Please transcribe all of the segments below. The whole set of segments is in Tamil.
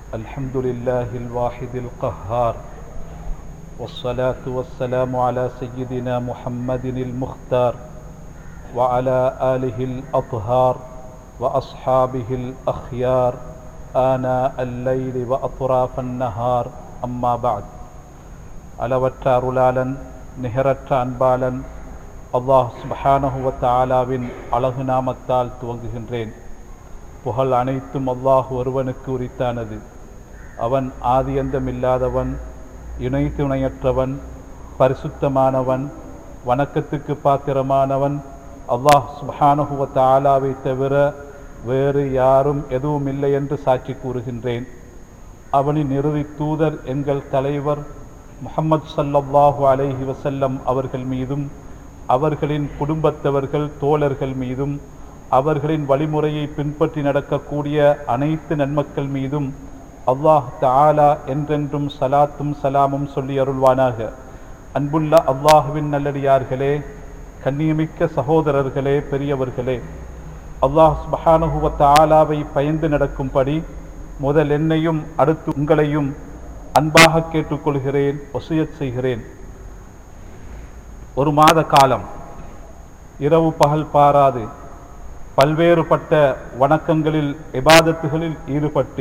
الحمد لله الواحد القهار والصلاة والسلام على سيدنا محمد المختار وعلى آله الأطهار وأصحابه الأخيار آناء الليل وأطراف النهار أما بعد அளவற்ற அருளாளன் நிகரற்ற அன்பாளன் அல்லாஹ் சுபஹானஹு வ தஆலாவின் அழகு நாமத்தால் துவங்குகின்றேன் புகழ் அனைத்தும் அல்லாஹ் ஒருவனுக்கு உரித்தானது அவன் ஆதியந்தமில்லாதவன் இணை துணையற்றவன் பரிசுத்தமானவன் வணக்கத்துக்கு பாத்திரமானவன் அல்லாஹ் சுபஹானஹு வ தஆலாவை தவிர வேறு யாரும் எதுவும் இல்லை என்று சாட்சி கூறுகின்றேன் அவனின் இறுதி தூதர் எங்கள் தலைவர் முஹம்மது ஸல்லல்லாஹு அலைஹி வஸல்லம் அவர்கள் மீதும் அவர்களின் குடும்பத்தவர்கள் தோழர்கள் மீதும் அவர்களின் வழிமுறையை பின்பற்றி நடக்கக்கூடிய அனைத்து நன்மக்கள் மீதும் அல்லாஹ் தஆலா என்றென்றும் சலாத்தும் சலாமும் சொல்லி அருள்வானாக அன்புள்ள அல்லாஹுவின் நல்லடியார்களே கண்ணியமிக்க சகோதரர்களே பெரியவர்களே அல்லாஹ் சுபஹானஹு வ தஆலாவை பயந்து நடக்கும்படி முதல் என்னையும் அடுத்து உங்களையும் அன்பாக கேட்டுக்கொள்கிறேன் ஒசியத் செய்கிறேன் ஒரு மாத காலம் இரவு பகல் பாராது பல்வேறுபட்ட வணக்கங்களில் இபாதத்துகளில் ஈடுபட்டு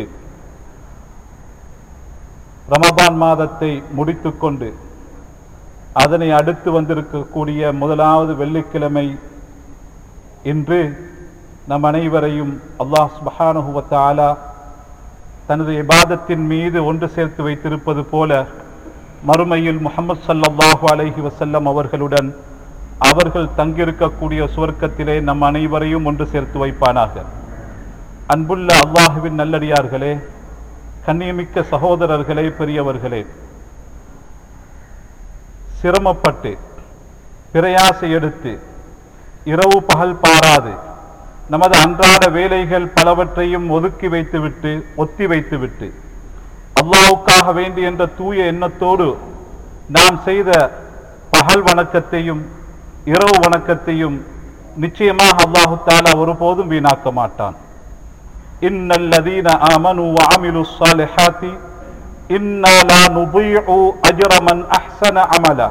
ரமபான் மாதத்தை முடித்துக்கொண்டு அதனை அடுத்து வந்திருக்கக்கூடிய முதலாவது வெள்ளிக்கிழமை இன்று நம் அனைவரையும் அல்லாஹ் சுபஹானஹு வ தஆலா தனது இபாதத்தின் மீது ஒன்று சேர்த்து வைத்திருப்பது போல மறுமையில் முகமது சல்லல்லாஹு அலைஹி வசல்லம் அவர்களுடன் அவர்கள் தங்கியிருக்கக்கூடிய சுவர்க்கத்திலே நம் அனைவரையும் ஒன்று சேர்த்து வைப்பானாக அன்புள்ள அல்லாஹுவின் நல்லடியார்களே கண்ணியமிக்க சகோதரர்களே பெரியவர்களே சிரமப்பட்டு பிரயாசை எடுத்து இரவு பகல் பாராது நமது அன்றாட வேலைகள் பலவற்றையும் ஒதுக்கி வைத்துவிட்டு ஒத்தி வைத்துவிட்டு அல்லாவுக்காக வேண்டி என்ற தூய எண்ணத்தோடு நாம் செய்த பகல் வணக்கத்தையும் இரவு வணக்கத்தையும் நிச்சயமாக அல்லாஹு தாலா ஒருபோதும் வீணாக்க மாட்டான் இன்னல்லதீன ஆமனு வஅமிலு ஸாலிஹாத்தி இன்னா லா நுضيعு அஜ்ர மன் அஹ்ஸன அமலா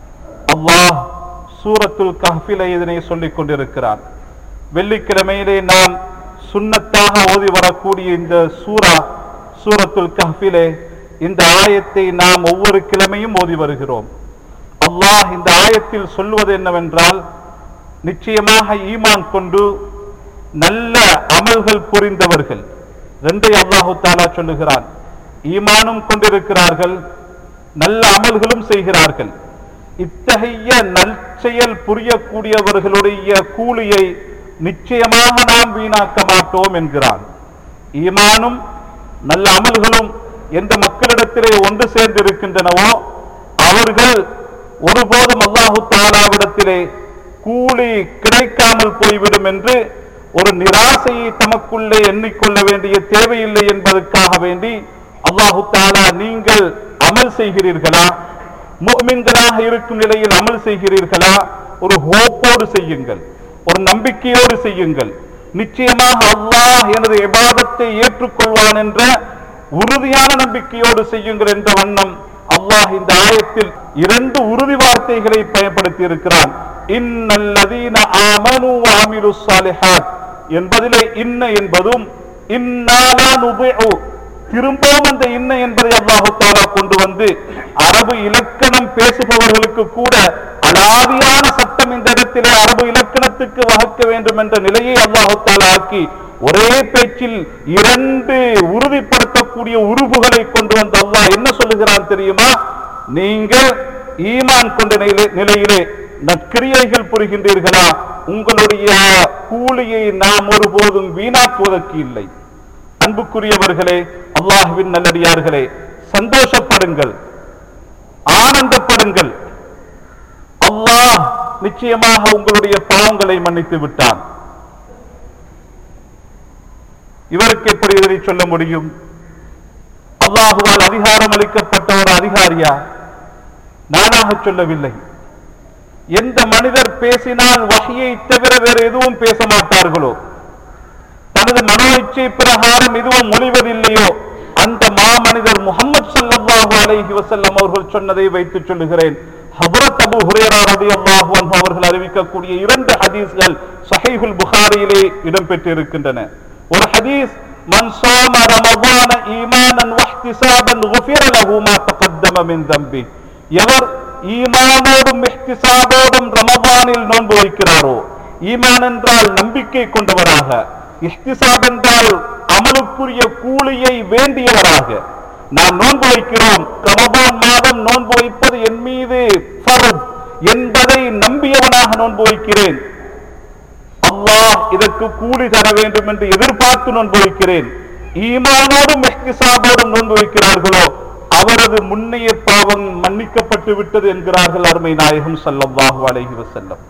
அல்லாஹ் சூரத்துல் கஹ்ஃபிலே இதனை சொல்லிக் கொண்டிருக்கிறான் வெள்ளிக்கிழமையிலே நாம் சுன்னத்தாக ஓதி வரக்கூடிய இந்த சூரா சூரத்துல் கஹ்ஃபிலே இந்த ஆயத்தை நாம் ஒவ்வொரு கிழமையும் ஓதி வருகிறோம் அல்லாஹ் இந்த ஆயத்தில் சொல்வது என்னவென்றால் நிச்சயமாக ஈமான் கொண்டு நல்ல அமல்கள் புரிந்தவர்கள் ரெண்டை அல்லாஹு தாலா சொல்லுகிறான் ஈமானும் கொண்டிருக்கிறார்கள் நல்ல அமல்களும் செய்கிறார்கள் இத்தகைய நற்செயல் புரியக்கூடியவர்களுடைய கூலியை நிச்சயமாக நாம் வீணாக்க மாட்டோம் என்கிறான் ஈமானும் நல்ல அமல்களும் எந்த மக்களிடத்திலே ஒன்று சேர்ந்து இருக்கின்றனவோ அவர்கள் ஒருபோதும் அல்லாஹு தாலாவிடத்திலே கூலி கிடைக்காமல் போய்விடும் என்று ஒரு நிராசையை தமக்குள்ளே எண்ணிக்கொள்ள வேண்டிய தேவையில்லை என்பதற்காக வேண்டி அல்லாஹு தாலா நீங்கள் அமல் செய்கிறீர்களா முக்மின்களாக இருக்கும் நிலையில் அமல் செய்கிறீர்களா ஒரு ஹோப்போடு செய்யுங்கள் ஒரு நம்பிக்கையோடு செய்யுங்கள் நிச்சயமாக அல்லாஹ் எனது இபாதத்தை ஏற்றுக்கொள்வான் என்ற உறுதியான நம்பிக்கையோடு செய்யுங்கள் என்ற வண்ணம் அல்லாஹ் இந்த ஆயத்தில் இரண்டு உறுதி வார்த்தைகளை பயன்படுத்தி இருக்கிறான் இன்னல்லதீன ஆமனு வாமிலு சாலிஹாத் என்பதிலே இன்ன என்பதும் இன்னாலா நுபிஉ திரும்பவும் அந்த இன்ன என்பதை அல்லாஹு தாலா கொண்டு வந்து அரபு இலக்கணம் பேசுபவர்களுக்கு கூட அலாதியான சட்டம் இந்த இடத்திலே அரபு இலக்கணத்துக்கு வகுக்க வேண்டும் என்ற நிலையை அல்லாஹு தாலா ஆக்கி ஒரே பேச்சில் இரண்டு உறுதிப்படுத்தக்கூடிய உருவுகளை கொண்டு வந்த அல்லாஹ் என்ன சொல்லுகிறான் தெரியுமா நீங்கள் ஈமான் கொண்ட நிலை- நிலையிலே நற்கிரியைகள் புரிகின்றீர்களா உங்களுடைய கூலியை நாம் ஒருபோதும் வீணாக்குவதற்கு இல்லை அன்புக்குரியவர்களே அல்லாஹ்வின் நல்லடியார்களே சந்தோஷப்படுங்கள் ஆனந்தப்படுங்கள் அல்லாஹ் நிச்சயமாக உங்களுடைய பாவங்களை மன்னித்து விட்டான் இவருக்கு எப்படி இதனை சொல்ல முடியும் அல்லாஹுவால் அதிகாரம் அளிக்கப்பட்ட ஒரு அதிகாரியா நானாக சொல்லவில்லை எந்த மனிதர் பேசினால் வகையை தவிர வேறு எதுவும் பேச மாட்டார்களோ தனது மனோ இச்சை பிரகாரம் எதுவும் மொழிவதில்லையோ அந்த மாமனிதர் முகமது ஸல்லல்லாஹு அலைஹி வஸல்லம் அவர்கள் சொன்னதை வைத்து சொல்லுகிறேன் ஹபரத் அபு ஹுரேரா ரலியல்லாஹு அன்ஹு அவர்கள் அறிவிக்கக்கூடிய இரண்டு ஹதீஸ்கள் சஹீஹுல் புகாரியிலே இடம்பெற்றிருக்கின்றன ஒரு ஹதீஸ் மன் சாம ரமதான ஈமானன் வஹ்திசாபன் குஃபிர லஹு மா தகத்தம மின் தம்பி எவர் ஈமானோடும் இஹ்திசாபோடும் ரமதானில் நோன்பு வைக்கிறாரோ ஈமான் என்றால் நம்பிக்கை கொண்டவராக இஹ்திசாப் என்றால் அமலுக்குரிய கூலியை வேண்டியவராக நாம் நோன்பு வைக்கிறோம் ரமபான் மாதம் நோன்பு வைப்பது என் மீது ஃபர்த் என்பதை நம்பியவனாக நோன்பு வைக்கிறேன் அல்லாஹ் இதற்கு கூலி தர வேண்டும் என்று எதிர்பார்த்து நோன்பு வைக்கிறேன் ஈமானோடும் இஹ்திசாபோடும் நோன்பு வைக்கிறார்களோ அவரது முன்னைய பாவம் மன்னிக்கப்பட்டு விட்டது என்கிறார்கள் அருமை நாயகம் ஸல்லல்லாஹு அலைஹி வஸல்லம்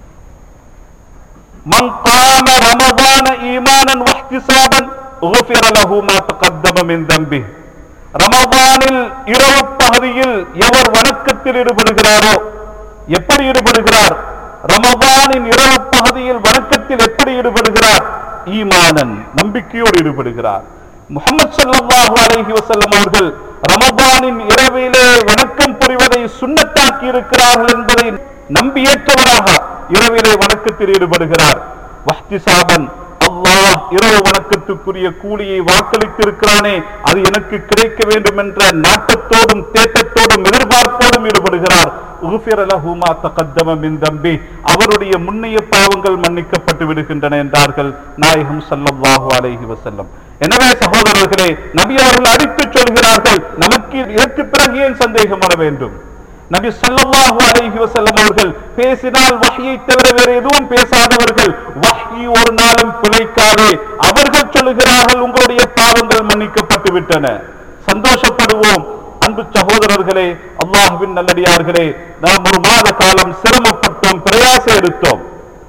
من قام رمضان ايمانا واحتسابا غفر له ما تقدم من ذنبه ரமபானில் இரவு பகுதியில் எவர் வணக்கத்தில் ஈடுபடுகிறாரோ எப்படி ஈடுபடுகிறார் ரமபானின் இரவு பகுதியில் வணக்கத்தில் எப்படி ஈடுபடுகிறார் ஈமானன் நம்பிக்கையோடு ஈடுபடுகிறார் முகமது ஸல்லல்லாஹு அலைஹி வஸல்லம் அவர்கள் ரமபானின் இரவிலே வணக்கம் புரிவதை சுண்ணத்தாக்கி இருக்கிறார்கள் என்பதை நம்பியேற்றவராக இரவிலே வணக்கத்தில் ஈடுபடுகிறார் வஹ்திசாபன் அல்லாஹ் இரவு வணக்கத்துக்குரிய கூலியை வாக்களித்திருக்கிறானே அது எனக்கு கிடைக்க வேண்டும் என்ற நாட்டத்தோடும் தேட்டத்தோடும் எதிர்பார்ப்போடும் ஈடுபடுகிறார் உஃபிர லஹு மா தகத்தம மின் தம்பி அவருடைய முன்னைய பாவங்கள் மன்னிக்கப்பட்டு விடுகின்றன என்றார்கள் நாயகம் ஸல்லல்லாஹு அலைஹி வஸல்லம் எனவே சகோதரர்களே நபி அவர்கள் அடித்துச் சொல்கிறார்கள் நமக்கு இதற்கு பிறகு ஏன் சந்தேகம் வர வேண்டும் நபி ஸல்லல்லாஹு அலைஹி வஸல்லம் அவர்கள் பேசினால் வஹ்யை தவிர வேறு எதுவும் பேசாதவர்கள் வஹ்யி ஒரு நாளும் பிழைக்காதே அவர்கள் சொல்லுகிறார்கள் உங்களுடைய பாவங்கள் மன்னிக்கப்பட்டு விட்டன சந்தோஷப்படுவோம் அன்பு சகோதரர்களே அல்லாஹ்வின் நல்லடியார்களே நாம் ஒரு மாத காலம் சிரமப்பட்டோம் பிரயாசம் எடுத்தோம்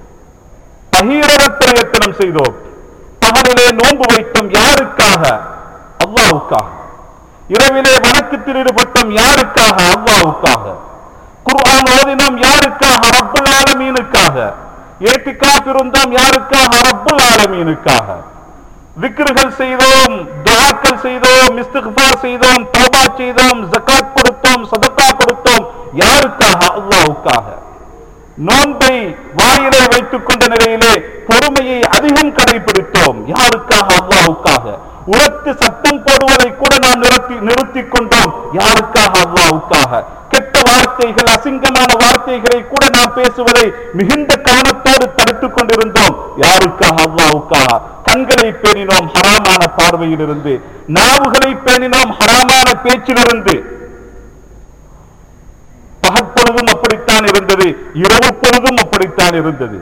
பகீரத பிரயத்தனம் செய்தோம் பகலிலே நோன்பு வைத்தோம் யாருக்காக அல்லாஹ்வுக்காக இரவிலே வணக்கத்தில் ஈடுபட்டோம் யாருக்காக அல்லாஹ்வுக்காக குர்ஆன் ஓதினோம் யாருக்காக ரப்புல் ஆலமீனுக்காக ஏத்திகாஃப் இருந்தோம் யாருக்காக ரப்புல் ஆலமீனுக்காக விக்ருகள் செய்தோம் துஆக்கள் செய்தோம் இஸ்திக்ஃபார் செய்தோம் தௌபா செய்தோம் ஜகாத் கொடுத்தோம் சதகா கொடுத்தோம் யாருக்காக அல்லாஹ்வுக்காக நோன்பை வாயிலே வைத்துக் கொண்ட நிலையிலே பொறுமையை அதிகம் கடைபிடித்தோம் யாருக்காக அல்லாஹ்வுக்காக உரத்து சத்தம் போடுவதை கூட நாம் நிறுத்தி நிறுத்திக் கொண்டோம் யாருக்காக அல்லாஹ்வுக்காக கெட்ட வார்த்தைகள் அசிங்கமான வார்த்தைகளை கூட நாம் பேசுவதை மிகுந்த கவனத்தோடு தடுத்துக் கொண்டிருந்தோம் யாருக்காக அல்லாஹ்வுக்காக கண்களை பேணினோம் ஹராமான பார்வையிலிருந்து நாவுகளை பேணினோம் ஹராமான பேச்சிலிருந்து பகற்பொழுதும் அப்படித்தான் இருந்தது இரவு பொழுதும் அப்படித்தான் இருந்தது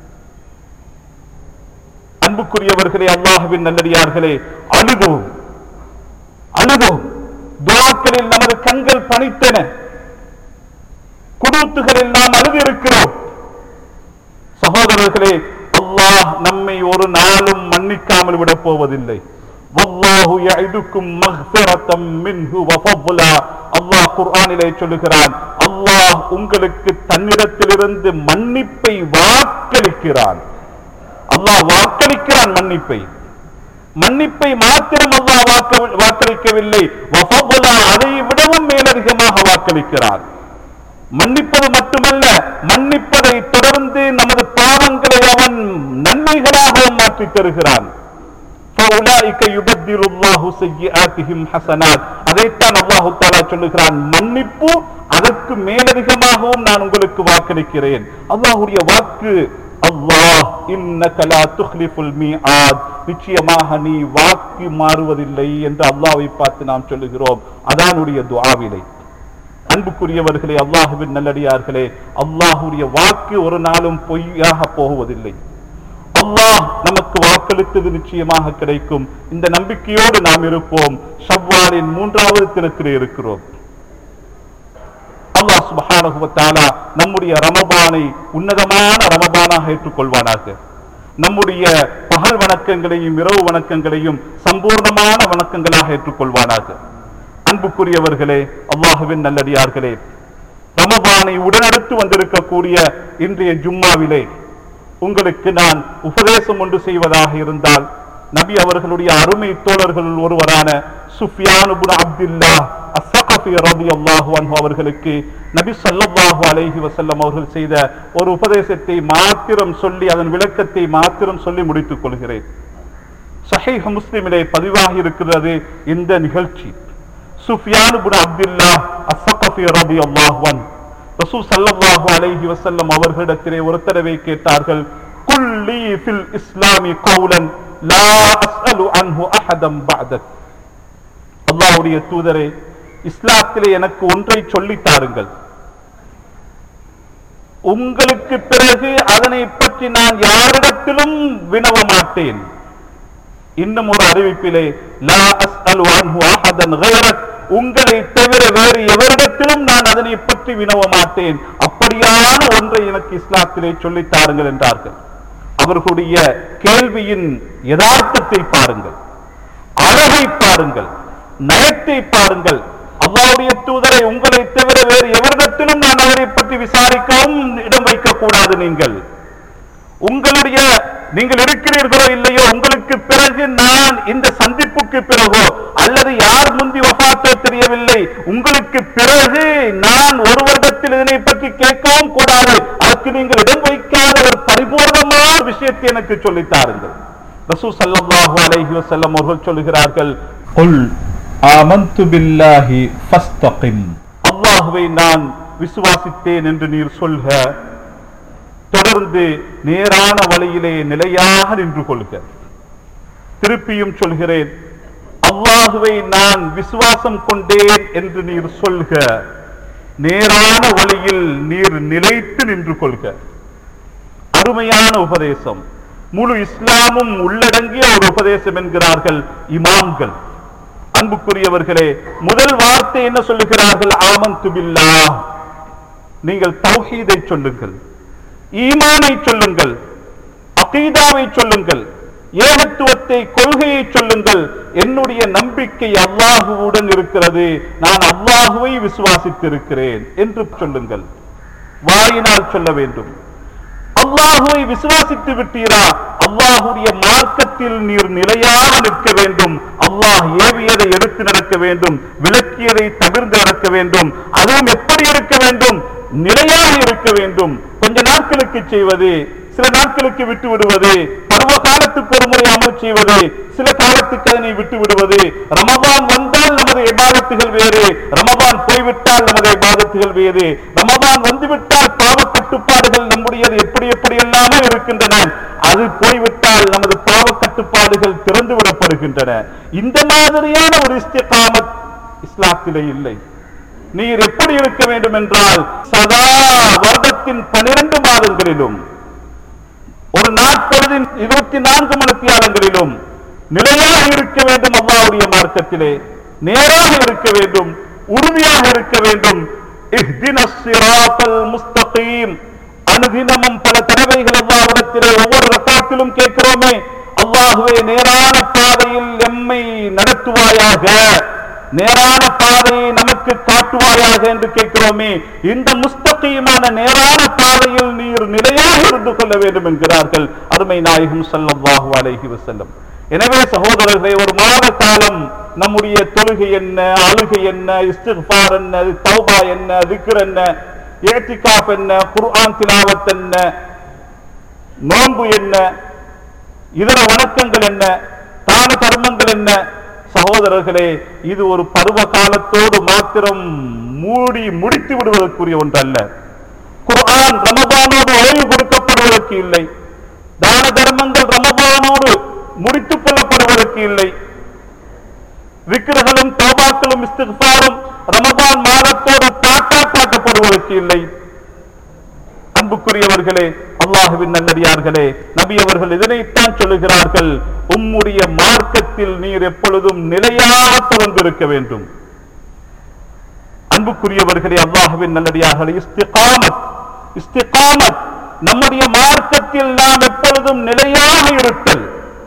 அன்புக்குரியவர்களே அல்லாஹுவின் நல்லடியார்களே அழுதோம் அழுதோம் துவாக்களில் நமது கண்கள் பணித்தன குடூத்துகளில் நாம் அழுதிருக்கிறோம் சகோதரர்களே அல்லாஹ் நம்மை ஒரு நாளும் மன்னிக்காமல் விடப் போவதில்லை வல்லாஹு யஇதுக்கும் மக்ஃபிரத்தம் மின்ஹு வ ஃபضلا அல்லாஹ் குர்ஆனிலே சொல்லுகிறான் அல்லாஹ் உங்களுக்கு தன்னிடத்திலிருந்து மன்னிப்பை வாக்களிக்கிறான் அல்லாஹ் வாக்களிக்கிறான் மன்னிப்பை மன்னிப்பை மாத்திரம் அல்லாஹ் வாக்க- வாக்களிக்கவில்லை வ ஃபضلا அதை விடவும் மேலதிகமாக வாக்களிக்கிறான் மன்னிப்பது மட்டுமல்ல மன்னிப்பதை தொடர்ந்து நமது பாவங்களை அவன் நன்மைகளாக மாற்றித் தருகிறான் فَأُولَٰئِكَ يُبَدِّلُ اللَّهُ سَيِّئَاتِهِمْ حَسَنَاتٍ அதைத்தான் அல்லாஹு தஆலா சொல்லுகிறான் மன்னிப்பு அதற்கு மேலதிகமாகவும் நான் உங்களுக்கு வாக்களிக்கிறேன் அல்லாஹ்வுடைய வாக்கு அல்லாஹ் இன்னக லா துக்லிஃபுல் மீஆத் நிச்சயமாக நீ வாக்கு மாறுவதில்லை என்று அல்லாஹ்வை பார்த்து நாம் சொல்லுகிறோம் அதானுடைய துஆவிலே அன்புக்குரியவர்களே அல்லாஹுவின் நல்லடியார்களே அல்லாஹுடைய வாக்கு ஒரு நாளும் பொய்யாக போவதில்லை அல்லாஹ் நமக்கு வாக்களித்தது நிச்சயமாக கிடைக்கும் இந்த நம்பிக்கையோடு நாம் இருப்போம் ஷவ்வாலின் மூன்றாவது தினத்திலே இருக்கிறோம் அல்லாஹ் சுப்ஹானஹு வ தஆலா நம்முடைய ரமபானை உன்னதமான ரமபானாக ஏற்றுக்கொள்வானாக நம்முடைய பகல் வணக்கங்களையும் இரவு வணக்கங்களையும் சம்பூர்ணமான வணக்கங்களாக ஏற்றுக்கொள்வானாக அன்புக்குரியவர்களே அல்லாஹுவின் நல்லடியார்களே ரமபானை உடனடுத்து வந்திருக்கக்கூடிய இன்றைய ஜும்மாவிலே உங்களுக்கு நான் உபதேசம் ஒன்று செய்வதாக இருந்தால் நபி அவர்களுடைய அருமை தோழர்களுள் ஒருவரான சுஃபியான் இப்னு அப்துல்லாஹ் அஸ்ஸகஃபி ரலியல்லாஹு அன்ஹு அவர்களுக்கு நபி ஸல்லல்லாஹு அலைஹி வஸல்லம் அவர்கள் செய்த ஒரு உபதேசத்தை மாத்திரம் சொல்லி அதன் விளக்கத்தை மாத்திரம் சொல்லி முடித்துக் கொள்கிறேன் சஹீஹ் முஸ்லிமிலே பதிவாகி இருக்கிறது இந்த நிகழ்ச்சி சுஃபியான் இப்னு அப்துல்லாஹ் அஸ்ஸகஃபி ரலியல்லாஹு அன்ஹு ரசூல் ஸல்லல்லாஹு அலைஹி வஸல்லம் அவர்களிடத்திலே ஒரு தடவை கேட்டார்கள் குல்லி ஃபில் இஸ்லாமி கௌலன் லா அஸ்அலு அன்ஹு அஹதம் பஅதக் அல்லாஹ்வுடைய தூதரே இஸ்லாத்திலே எனக்கு ஒன்றை சொல்லித் தாருங்கள் உங்களுக்கு பிறகு அதனை பற்றி நான் யாரிடத்திலும் வினவ மாட்டேன் இன்னும் ஒரு அறிவிப்பிலே லா அஸ்அலு அன்ஹு அஹதன் கைரக் உங்களை தவிர வேறு எவரிடத்திலும் நான் அதனை பற்றி வினவ மாட்டேன் அப்படியான ஒன்றை எனக்கு இஸ்லாத்திலே சொல்லித் தாருங்கள் என்றார்கள் அவர்களுடைய கேள்வியின் யதார்த்தத்தை பாருங்கள் அழகை பாருங்கள் நயத்தை பாருங்கள் அல்லாவுடைய தூதரை உங்களை தவிர வேறு எவரிடத்திலும் நான் அவரை பற்றி விசாரிக்கவும் இடம் வைக்க கூடாது நீங்கள் உங்களுடைய நீங்கள் இருக்கிறீர்களோ இல்லையோ உங்களுக்கு பிறகு நான் இந்த சந்திப்புக்கு பிறகோ அல்லது யார் முந்தி வபாத்தோ தெரியவில்லை உங்களுக்கு பிறகு நான் ஒரு வருடத்தில் இதனை பற்றி கேட்கவும் கூடாது அதற்கு நீங்கள் இடம் வைக்காத ஒரு பரிபூர்ணமான விஷயத்தை எனக்கு சொல்லித் தாருங்கள் ரசூ ஸல்லல்லாஹு அலைஹி வஸல்லம் அவர்கள் சொல்லுகிறார்கள் குல் ஆமன்து பில்லாஹி ஃபஸ்தகிம் அல்லாஹ்வை நான் விசுவாசித்தேன் என்று நீர் சொல்க தொடர்ந்து நேரான வழியிலே நிலையாக நின்று கொள்க திருப்பியும் சொல்கிறேன் அல்லாஹுவை நான் விசுவாசம் கொண்டேன் என்று நீர் சொல்க நேரான வழியில் நீர் நிலைத்து நின்று கொள்க அருமையான உபதேசம் முழு இஸ்லாமும் உள்ளடங்கிய ஒரு உபதேசம் என்கிறார்கள் இமாம்கள் அன்புக்குரியவர்களே முதல் வார்த்தை என்ன சொல்லுகிறார்கள் ஆமந்து பில்லாஹ் நீங்கள் தௌஹீதை சொல்லுங்கள் ஈமானை சொல்லுங்கள் அகீதாவை சொல்லுங்கள் ஏகத்துவத்தை கொள்கையை சொல்லுங்கள் என்னுடைய நம்பிக்கை அல்லாஹுவுடன் இருக்கிறது நான் அல்லாஹுவை விசுவாசித்திருக்கிறேன் என்று சொல்லுங்கள் வாயினால் சொல்ல வேண்டும் அல்லாஹுவை விசுவாசித்து விட்டீரா அல்லாஹுடைய மார்க்கத்தில் நீர் நிலையாக நிற்க வேண்டும் அல்லாஹ் ஏவியதை எடுத்து நடக்க வேண்டும் விளக்கியதை தவிர்த்து நடக்க வேண்டும் அதுவும் எப்படி இருக்க வேண்டும் நிலையாக இருக்க வேண்டும் கொஞ்ச நாட்களுக்கு செய்வது சில நாட்களுக்கு விட்டு விடுவது பருவ காலத்துக்கு ஒரு முறை அமல் செய்வது சில காலத்துக்கு அதனை விட்டு விடுவது ரமபான் வந்தால் நமது இபாதத்துகள் வேறு ரமபான் போய்விட்டால் நமது இபாதத்துகள் வேறு ரமபான் வந்துவிட்டால் பாவ கட்டுப்பாடுகள் நம்முடையது எப்படி எப்படி எல்லாமே இருக்கின்றன அது போய்விட்டால் நமது பாவ கட்டுப்பாடுகள் திறந்து விடப்படுகின்றன இந்த மாதிரியான ஒரு இஸ்திகாமத் இஸ்லாத்திலே இல்லை நீர் எப்படி இருக்க வேண்டும் என்றால் சதா வருடத்தின் பனிரெண்டு மாதங்களிலும் ஒரு நாட்பொழுதின் இருபத்தி நான்கு மணித்தியாலங்களிலும் நிலையாக இருக்க வேண்டும் அல்லாவுடைய மார்க்கத்திலே நேராக இருக்க வேண்டும் உறுதியாக இருக்க வேண்டும் இஹ்தினஸ் சிராத்தல் முஸ்தகீம் அனுதினமும் பல தடவைகள் அல்லாஹ்விடத்திலே ஒவ்வொரு ரக்காத்திலும் கேட்கிறோமே அல்லாஹுவே நேரான பாதையில் எம்மை நடத்துவாயாக நேரான பாதையை நமக்கு காட்டுவாயாக என்று கேட்கிறோமே இந்த முஸ்தகீமான நேரான பாதையில் நீர் நிலையாக இருந்து கொள்ள வேண்டும் என்கிறார்கள் அருமை நாயகம் ஸல்லல்லாஹு அலைஹி வஸல்லம் எனவே சகோதரர்களே ஒரு மாத காலம் நம்முடைய தொழுகை என்ன அழுகை என்ன இஸ்திஃபார் என்ன தௌபா என்ன திக்ர் என்ன ஏத்திகாப் என்ன குர்ஆன் திலாவத் என்ன நோன்பு என்ன இதர வணக்கங்கள் என்ன தான கர்மங்கள் என்ன சகோதரர்களே இது ஒரு பருவ காலத்தோடு மாத்திரம் மூடி முடித்து விடுவதற்குரிய ஒன்றல்ல குர்ஆன் ரமபானோடு ஓய்வு கொடுக்கப்படுவதற்கு இல்லை தான தர்மங்கள் ரமபானோடு முடித்துக் கொள்ளப்படுவதற்கு இல்லை விக்கிரகளும் தௌபாக்களும் இஸ்திஃபாரும் ரமபான் மாதத்தோடு தாக்கா காட்டப்படுவதற்கு இல்லை அன்புக்குரியவர்களே அல்லாஹுவின் நல்லடியார்களே நபி அவர்கள் இதனைத்தான் சொல்லுகிறார்கள் உம்முடைய மார்க்கத்தில் நீர் எப்பொழுதும் நிலையாக தொடர்ந்திருக்க வேண்டும் அன்புக்குரியவர்களே அல்லாஹுவின் நல்லடியார்களே இஸ்திகாமத் இஸ்திகாமத் நம்முடைய மார்க்கத்தில் நாம் எப்பொழுதும் நிலையாக இருத்தல்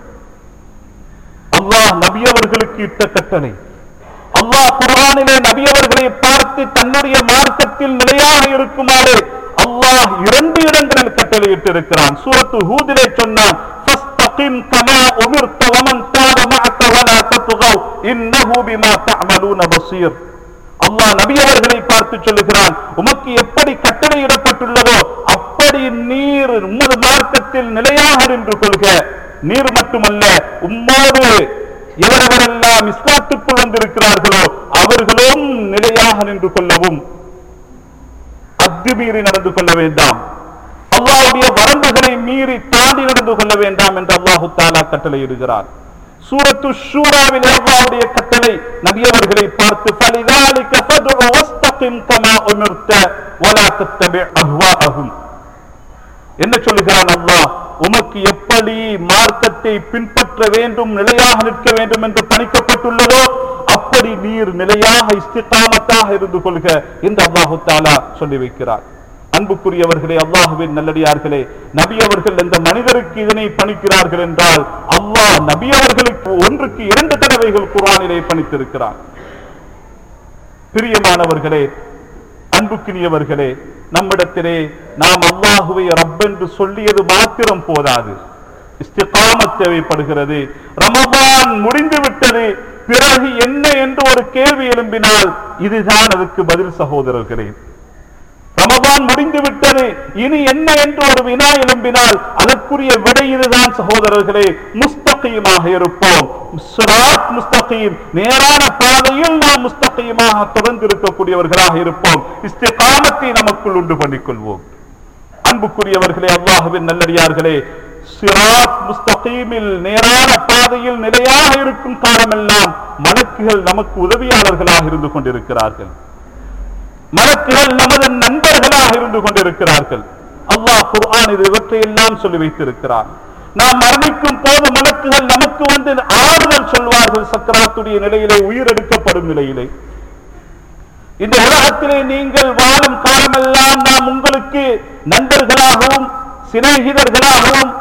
அல்லாஹ் நபி அவர்களுக்கு இட்ட கட்டளை அல்லாஹ் குர்ஆனிலே நபி அவர்களை பார்த்து தன்னுடைய மார்க்கத்தில் நிலையாக இருக்குமாறு அல்லாஹ் இரண்டு இடங்களில் கட்டளையிட்டு இருக்கிறான் சூரத்து ஹூதிலே சொன்னான் فاستقم كما أمرت ومن تاب معك ولا تطغوا إنه بما تعملون بصير அல்லாஹ் நபி அவர்களை பார்த்து சொல்லுகிறான் உமக்கு எப்படி கட்டளையிடப்பட்டுள்ளதோ அப்படி நீர் உமது மார்க்கத்தில் நிலையாக நின்று கொள்க நீர் மட்டுமல்ல உம்மோடு எவரெவரெல்லாம் இஸ்லாத்துக்குள் வந்திருக்கிறார்களோ அவர்களும் நிலையாக நின்று கொள்ளவும் அத்துமீறி நடந்து கொள்ள வேண்டாம் அல்லாஹ்வுடைய வரம்புகளை மீறி தாண்டி நடந்து கொள்ள வேண்டாம் என்று அல்லாஹு தாலா கட்டளையிடுகிறார் சூரத்து ஷூராவில் அல்லாஹ்வுடைய கட்டளை நபி அவர்களை பார்த்து فَلِذَلِكَ فَادْعُ وَاسْتَقِمْ كَمَا أُمِرْتَ وَلَا تَتَّبِعْ أَهْوَاءَهُمْ என்ன சொல்லுகிறான் அல்லாஹ் உமக்கு எப்படி மார்க்கத்தை பின்பற்ற வேண்டும் நிலையாக நிற்க வேண்டும் என்று பணிக்கப்பட்டுள்ளதோ அப்படி நீர் நிலையாக இஸ்திகாமத்தாக இருந்து கொள்க என்று அல்லாஹு தாலா சொல்லி வைக்கிறார் அன்புக்குரியவர்களே அல்லாஹுவின் நல்லடியார்களே நபி அவர்கள் இந்த மனிதருக்கு இதனை பணிக்கிறார்கள் என்றால் அல்லாஹ் நபி அவர்களுக்கு ஒன்றுக்கு இரண்டு தடவைகள் குர்ஆனிலே பணித்திருக்கிறார் பிரியமானவர்களே அன்புக்கினியவர்களே நம்மிடத்திலே நாம் அல்லாஹுவை ரப்பென்று சொல்லியது மாத்திரம் போதாது இஸ்திகாமத் தேவைப்படுகிறது ரமபான் முடிந்து விட்டது பிறகு என்ன என்று ஒரு கேள்வி எழும்பினால் இதுதான் அதுக்கு பதில் சகோதரர்களே ரமபான் முடிந்து விட்டது இனி என்ன என்று ஒரு வினா எழும்பினால் அதற்குரிய விடை இதுதான் சகோதரர்களே முஸ்தகீமாக இருப்போம் சிராத் முஸ்தகீம் நேரான பாதையில் நாம் முஸ்தகீமாக தொடர்ந்து இருக்கக்கூடியவர்களாக இருப்போம் இஸ்திகாமத்தை நமக்குள் உண்டு பண்ணிக் கொள்வோம் அன்புக்குரியவர்களே அல்லாஹுவின் நல்லடியார்களே சிராத் முஸ்தகீமில் நேரான பாதையில் நிலையாக இருக்கும் காலமெல்லாம் மலக்குகள் நமக்கு உதவியாளர்களாக இருந்து கொண்டிருக்கிறார்கள் மலக்குகள் நமது நண்பர்களாக இருந்து கொண்டிருக்கிறார்கள் அல்லாஹ் குர்ஆன் இது இவற்றையெல்லாம் சொல்லி வைத்திருக்கிறார் நாம் மரணிக்கும் போது மலக்குகள் நமக்கு வந்து ஆறுதல் சொல்வார்கள் சக்கராத்துடைய நிலையிலே உயிரெடுக்கப்படும் நிலையிலே இந்த உலகத்திலே நீங்கள் வாழும் காலமெல்லாம் நாம் உங்களுக்கு நண்பர்களாகவும் சிநேகிதர்களாகவும்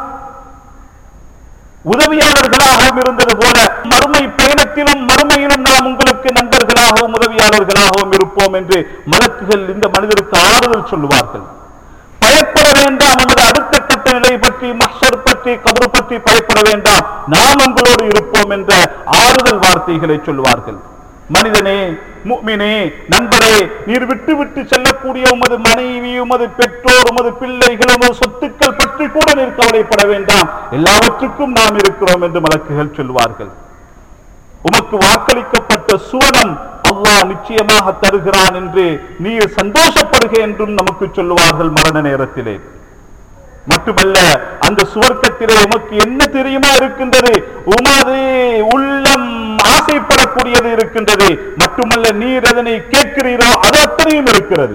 உதவியாளர்களாகவும் இருந்தது போல மறுமை பயணத்திலும் மறுமையிலும் நாம் உங்களுக்கு நண்பர்களாகவும் உதவியாளர்களாகவும் இருப்போம் என்று மலக்குகள் இந்த மனிதருக்கு ஆறுதல் சொல்லுவார்கள் பயப்பட வேண்டாம் நமது அடுத்த கட்ட நிலை பற்றி மஹ்ஷர் பற்றி கபர் பற்றி பயப்பட வேண்டாம் நாம் உங்களோடு இருப்போம் என்ற ஆறுதல் வார்த்தைகளை சொல்வார்கள் மனிதனே முக்மினே நண்பரே நீர் விட்டு விட்டு செல்லக்கூடிய உமது மனைவி உமது பெற்றோர் உமது பிள்ளைகள் உமது சொத்துக்கள் பற்றி கூட நீர் கவலைப்பட வேண்டாம் எல்லாவற்றுக்கும் நாம் இருக்கிறோம் என்று மலக்குகள் சொல்வார்கள் உமக்கு வாக்களிக்கப்பட்ட சுவனம் அல்லாஹ் நிச்சயமாக தருகிறான் என்று நீர் சந்தோஷப்படுக என்றும் நமக்கு சொல்லுவார்கள் மரண நேரத்திலே மட்டுமல்ல அந்த சுவர்க்கத்திலே உமக்கு என்ன தெரியுமா இருக்கின்றது உமது உள்ளம் ஆசைப்படக்கூடியது இருக்கின்றது மட்டுமல்ல நீர் அதனை கேட்கிறீரோ அது அத்தனையும் இருக்கிறது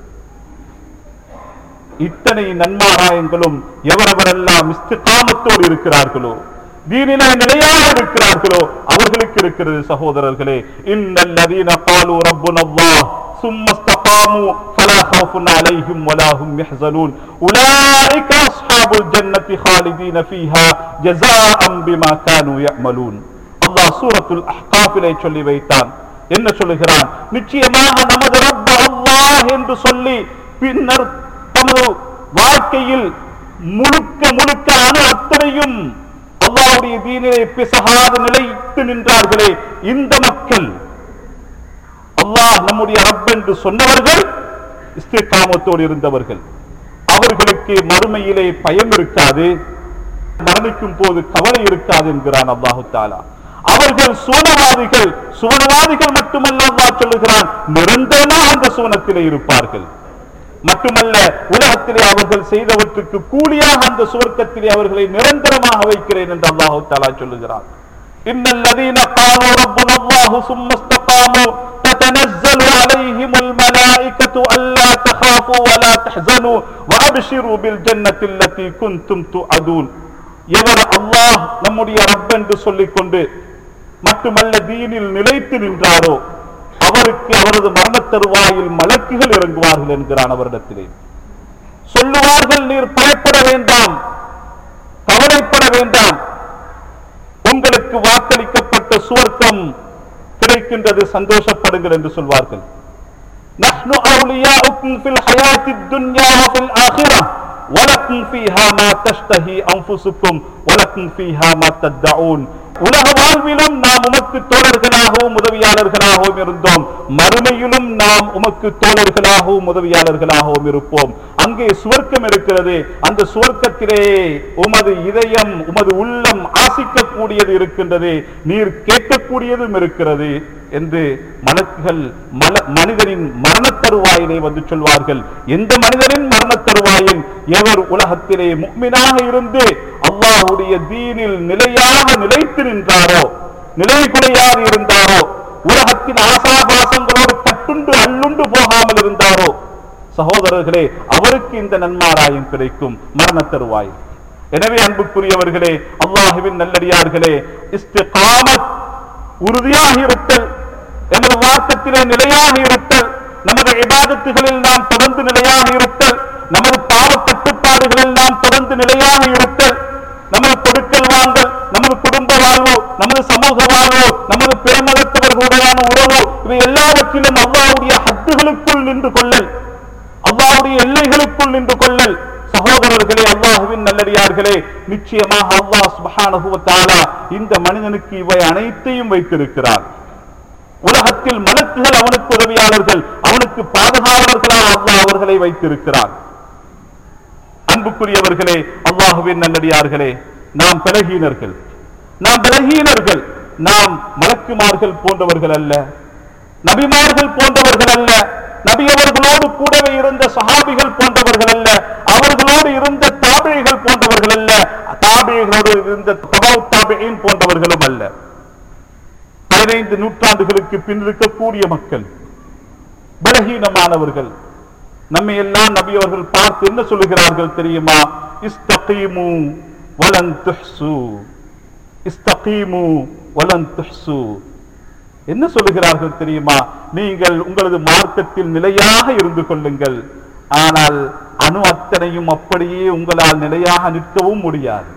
இத்தனை நன்மாராயங்களும் எவரவரெல்லாம் இஸ்திகாமத்தோடு இருக்கிறார்களோ தீனிலே நிலையாக இருக்கிறார்களோ அவர்களுக்கு இருக்கிறது சகோதரர்களே இன்னல்லதீன காலு ரப்புனல்லாஹ் ثم استقاموا فلا خوف عليهم ولا هم يحزنون أولئك أصحاب الجنة خالدين فيها جزاء بما كانوا يعملون அல்லாஹ் சூரத்துல் அஹ்காஃபிலே சொல்லி வைத்தான் என்ன சொல்லுகிறான் நிச்சயமாக நமது ரப்ப அல்லாஹ் என்று சொல்லி பின்னர் தமது வாழ்க்கையில் முழுக்க முழுக்க அணு அத்தனையும் அல்லாஹ்வுடைய தீனிலே பிசகாது நிலைத்து நின்றார்களே இந்த மக்கள் அல்லாஹ் நம்முடைய ரப் என்று சொன்னவர்கள் இஸ்திகாமத்தோடு இருந்தவர்கள் அவர்களுக்கு மறுமையிலே பயம் இருக்காது மரணிக்கும் போது கவலை இருக்காது என்கிறான் அல்லாஹு தாலா அவர்கள் சுவனவாதிகள் சுவனவாதிகள் மட்டுமல்ல அல்லாஹ் சொல்லுகிறான் நிரந்தரமாக அந்த சுவனத்திலே இருப்பார்கள் மட்டுமல்ல உலகத்திலே அவர்கள் செய்தவற்றுக்கு கூலியாக அந்த சுவர்க்கத்திலே அவர்களை நிரந்தரமாக வைக்கிறேன் என்று அல்லாஹு தாலா சொல்லுகிறார் إن الذين قالوا ربنا الله ثم استقاموا تتنزل عليهم الملائكة ألا تخافوا ولا تحزنوا وأبشروا بالجنة التي كنتم توعدون எவர் அல்லாஹ் நம்முடைய ரப் என்று சொல்லிக்கொண்டு மட்டுமல்ல தீனில் நிலைத்து நின்றாரோ அவருக்கு அவரது மரண தருவாயில் மலக்குகள் இறங்குவார்கள் என்கிறான் அவரிடத்திலே சொல்லுவார்கள் நீர் பயப்பட வேண்டாம் கவலைப்பட வேண்டாம் உங்களுக்கு வாக்களிக்கப்பட்ட சுவர்க்கம் கிடைக்கின்றது சந்தோஷப்படுங்கள் என்று சொல்வார்கள் نحن أولياؤكم في الحياة الدنيا وفي الآخرة ولكم فيها ما تشتهي أنفسكم ولكم வலக்கும் ஃபீஹா மா தத்தஊன் உலக வாழ்விலும் நாம் உமக்கு தோழர்களாகவும் உதவியாளர்களாகவும் இருந்தோம் மறுமையிலும் நாம் உமக்கு தோழர்களாகவும் உதவியாளர்களாகவும் இருப்போம் அங்கே சுவர்க்கம் இருக்கிறது அந்த சுவர்க்கத்திலே உமது இதயம் உமது உள்ளம் ஆசிக்கக்கூடியது இருக்கின்றது நீர் கேட்கக்கூடியதும் இருக்கிறது என்று மலக்குகள் மல மனிதனின் மரணத் தருவாயிலே வந்து சொல்வார்கள் எந்த மனிதனின் மரணத் தருவாயில் எவர் உலகத்திலே முக்மினாக இருந்து அல்லாஹ்வுடைய தீனில் நிலையாக நிலைத்து நின்றாரோ நிலை குலையாது இருந்தாரோ உலகத்தின் ஆசாபாசங்களோடு கட்டுண்டு அள்ளுண்டு போகாமல் இருந்தாரோ சகோதரர்களே அவருக்கு இந்த நன்மாராயம் கிடைக்கும் மரணத் தருவாய் எனவே அன்புக்குரியவர்களே அல்லாஹுவின் நல்லடியார்களே இஸ்திகாமத் உறுதியாக இருத்தல் எமது வார்க்கத்திலே நிலையாக இருத்தல் நமது இபாதத்துகளில் நாம் தொடர்ந்து நிலையாக இருத்தல் நமது பாவ கட்டுப்பாடுகளில் நாம் தொடர்ந்து நிலையாக இருத்தல் நமது கொடுக்கல் வாங்கல் நமது குடும்ப வாழ்வு நமது சமூக வாழ்வு நமது பிறமதத்தவர்களுடையான உறவு இவை எல்லாவற்றிலும் அல்லாவுடைய ஹத்துகளுக்குள் நின்று கொள்ளல் அல்லாஹ்வுடைய எல்லைகளுக்குள் நின்று கொள்ளல் சகோதரர்களே அல்லாஹுவின் நல்லடியார்களே நிச்சயமாக அல்லாஹ் சுப்ஹானஹு வ தஆலா இந்த மனிதனுக்கு இவை அனைத்தையும் வைத்திருக்கிறார் உலகத்தில் மலக்குகள் அவனுக்கு உதவியாளர்கள் அவனுக்கு பாதுகாவலர்களாக அல்லாஹ் அவர்களை வைத்திருக்கிறார் அன்புக்குரியவர்களே அல்லாஹுவின் நல்லடியார்களே நாம் பலகீனர்கள் நாம் பலகீனர்கள் நாம் மலக்குமார்கள் போன்றவர்கள் அல்ல நபிமார்கள் போன்றவர்கள் அல்ல நபி அவர்களோடு கூடவே இருந்த சஹாபிகள் போன்றவர்கள் அல்ல அவர்களோடு இருந்த தாபிழைகள் போன்றவர்கள் அல்ல தாபிழைகளோடு இருந்த தபாவ் தாபியின் போன்றவர்களும் அல்ல பதினைந்து நூற்றாண்டுகளுக்கு பின் இருக்கக்கூடிய மக்கள் பலகீனமானவர்கள் நம்மை எல்லாம் நபி அவர்கள் பார்த்து என்ன சொல்லுகிறார்கள் தெரியுமா இஸ்தகீமு வலன் துஹ்சு இஸ்தகீமு வலன் துஹ்சு என்ன சொல்லுகிறார்கள் தெரியுமா நீங்கள் உங்களது மார்க்கத்தில் நிலையாக இருந்து கொள்ளுங்கள் ஆனால் அணு அத்தனையும் அப்படியே உங்களால் நிலையாக நிற்கவும் முடியாது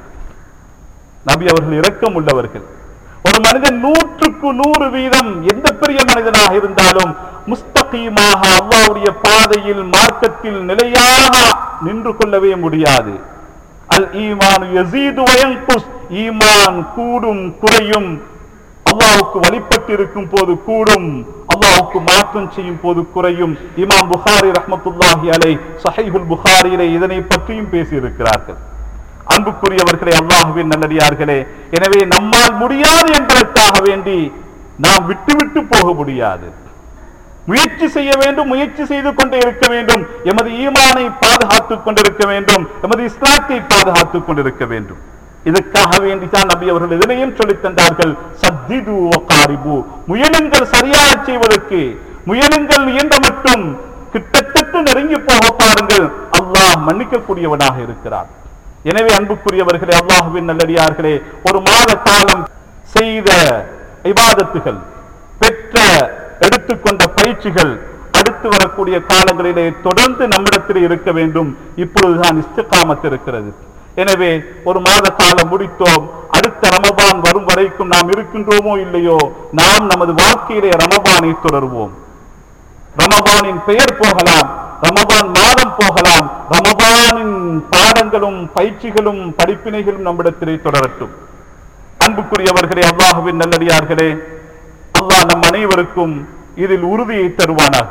நபி அவர்கள் இரக்கம் உள்ளவர்கள் ஒரு மனிதன் நூற்றுக்கு நூறு வீதம் எந்த பெரிய மனிதனாக இருந்தாலும் முஸ்தகீமாக அல்லாவுடைய பாதையில் மார்க்கத்தில் நிலையாக நின்று கொள்ளவே முடியாது அல் ஈமான் யசீது வயங்குஸ் ஈமான் கூடும் குறையும் அல்லாஹ்வுக்கு வழிபட்டு இருக்கும் போது கூடும் அல்லாஹ்வுக்கு மாற்றம் செய்யும் போது குறையும் இமாம் புகாரி ரஹ்மத்துல்லாஹி அலை சஹீஹுல் புகாரியிலே இதனை பற்றியும் பேசியிருக்கிறார்கள் அன்புக்குரியவர்களே அல்லாஹுவின் நல்லடியார்களே எனவே நம்மால் முடியாது என்பதற்காக வேண்டி நாம் விட்டு விட்டு போக முடியாது முயற்சி செய்ய வேண்டும் முயற்சி செய்து கொண்டே இருக்க வேண்டும் எமது ஈமானை பாதுகாத்துக் கொண்டிருக்க வேண்டும் எமது இஸ்லாத்தை பாதுகாத்துக் கொண்டிருக்க வேண்டும் இதற்காக வேண்டித்தான் நபி அவர்கள் இதனையும் சொல்லித் தந்தார்கள் சத்திது காரிபு முயலுங்கள் சரியாக செய்வதற்கு முயலுங்கள் இயன்ற மட்டும் கிட்டத்தட்ட நெருங்கி போக பாருங்கள் அல்லாஹ் மன்னிக்கக்கூடியவனாக இருக்கிறார் எனவே அன்புக்குரியவர்களே அல்லாஹுவின் நல்லடியார்களே ஒரு மாத காலம் செய்த இபாதத்துகள் பெற்ற எடுத்துக்கொண்ட பயிற்சிகள் அடுத்து வரக்கூடிய காலங்களிலே தொடர்ந்து நம்மிடத்தில் இருக்க வேண்டும் இப்பொழுதுதான் இஸ்திகாமத் இருக்கிறது எனவே ஒரு மாத காலம் முடித்தோம் அடுத்த ரமபான் வரும் வரைக்கும் நாம் இருக்கின்றோமோ இல்லையோ நாம் நமது வாழ்க்கையிலே ரமபானை தொடருவோம் ரமபானின் பெயர் போகலாம் ரமபான் மாதம் போகலாம் ரமபானின் பாடங்களும் பயிற்சிகளும் படிப்பினைகளும் நம்மிடத்திலே தொடரட்டும் அன்புக்குரியவர்களே அல்லாஹுவின் நல்லடியார்களே அல்லாஹ் நம் அனைவருக்கும் இதில் உறுதியை தருவானாக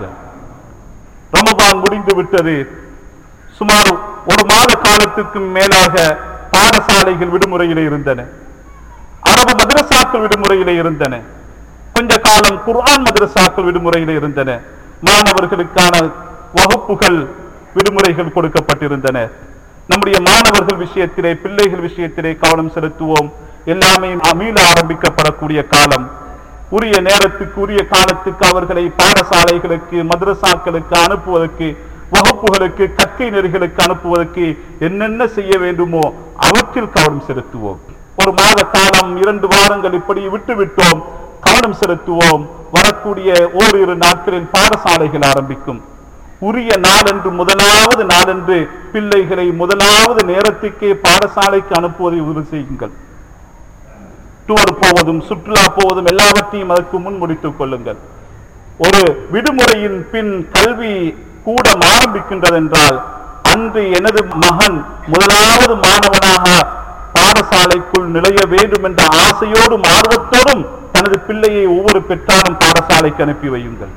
ரமபான் முடிந்து விட்டது சுமார் ஒரு மாத காலத்துக்கு மேலாக பாடசாலைகள் விடுமுறையிலே இருந்தன அரபு மதரசாக்கள் விடுமுறையிலே இருந்தன கொஞ்ச காலம் குர்ஆன் மதரசாக்கள் விடுமுறையிலே இருந்தன மாணவர்களுக்கான வகுப்புகள் விடுமுறைகள் கொடுக்கப்பட்டிருந்தன நம்முடைய மாணவர்கள் விஷயத்திலே பிள்ளைகள் விஷயத்திலே கவனம் செலுத்துவோம் எல்லாமே மீள ஆரம்பிக்கப்படக்கூடிய காலம் உரிய நேரத்துக்கு உரிய காலத்துக்கு அவர்களை பாடசாலைகளுக்கு மதரசாக்களுக்கு அனுப்புவதற்கு வகுப்புகளுக்கு கற்கை நெறிகளுக்கு அனுப்புவதற்கு என்னென்ன செய்ய வேண்டுமோ அவற்றில் கவனம் செலுத்துவோம் ஒரு மாத காலம் இரண்டு வாரங்கள் இப்படி விட்டு விட்டோம் கவனம் செலுத்துவோம் வரக்கூடிய ஓரிரு நாட்களில் பாடசாலைகள் ஆரம்பிக்கும் உரிய நாளன்று முதலாவது நாளன்று பிள்ளைகளை முதலாவது நேரத்துக்கே பாடசாலைக்கு அனுப்புவதை உறுதி செய்யுங்கள் டூர் போவதும் சுற்றுலா போவதும் எல்லாவற்றையும் அதற்கு முன் முடித்துக் கொள்ளுங்கள் ஒரு விடுமுறையின் பின் கல்வி கூடம் ஆரம்பிக்கின்றது என்றால் அன்று எனது மகன் முதலாவது மாணவனாக பாடசாலை பாடசாலைக்குள் நுழைய வேண்டும் என்ற ஆசையோடும் ஆர்வத்தோடும் தனது பிள்ளையை ஒவ்வொரு பெற்றாரும் பாடசாலைக்கு அனுப்பி வையுங்கள்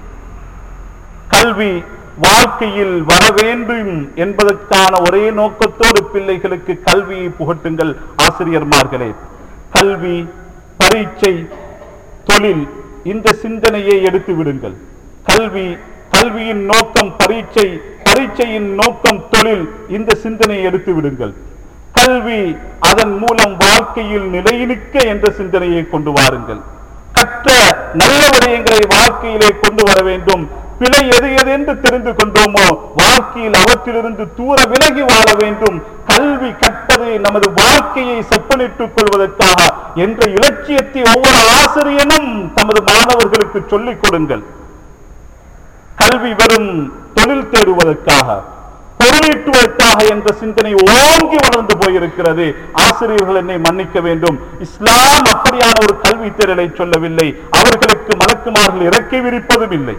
கல்வி வாழ்க்கையில் வர வேண்டும் என்பதற்கான ஒரே நோக்கத்தோடு பிள்ளைகளுக்கு கல்வியை புகட்டுங்கள் ஆசிரியர்மார்களே கல்வி பரீட்சை தொழில் இந்த சிந்தனையை எடுத்து விடுங்கள் கல்வி கல்வியின் நோக்கம் பரீட்சை பரீட்சையின் நோக்கம் தொழில் இந்த சிந்தனையை எடுத்து விடுங்கள் கல்வி அதன் மூலம் வாழ்க்கையில் நிலைநிற்க என்ற சிந்தனையை கொண்டு வாருங்கள் கற்ற நல்ல விடயங்களை வாழ்க்கையிலே கொண்டு வர வேண்டும் பிழை எது எது என்று தெரிந்து கொண்டோமோ வாழ்க்கையில் அவற்றிலிருந்து தூர விலகி வாழ வேண்டும் கல்வி கற்பது நமது வாழ்க்கையை செப்பனிட்டுக் கொள்வதற்காக என்ற இலட்சியத்தை ஒவ்வொரு ஆசிரியனும் தமது மாணவர்களுக்கு சொல்லிக் கொடுங்கள் கல்வி வெறும் தொழில் தேடுவதற்காக பொருளீட்டுவதற்காக என்ற சிந்தனை ஓங்கி வளர்ந்து போயிருக்கிறது ஆசிரியர்கள் என்னை மன்னிக்க வேண்டும் இஸ்லாம் அப்படியான ஒரு கல்வி தேடலை சொல்லவில்லை அவர்களுக்கு மலக்குமார்கள் இறக்கி விரிப்பதும் இல்லை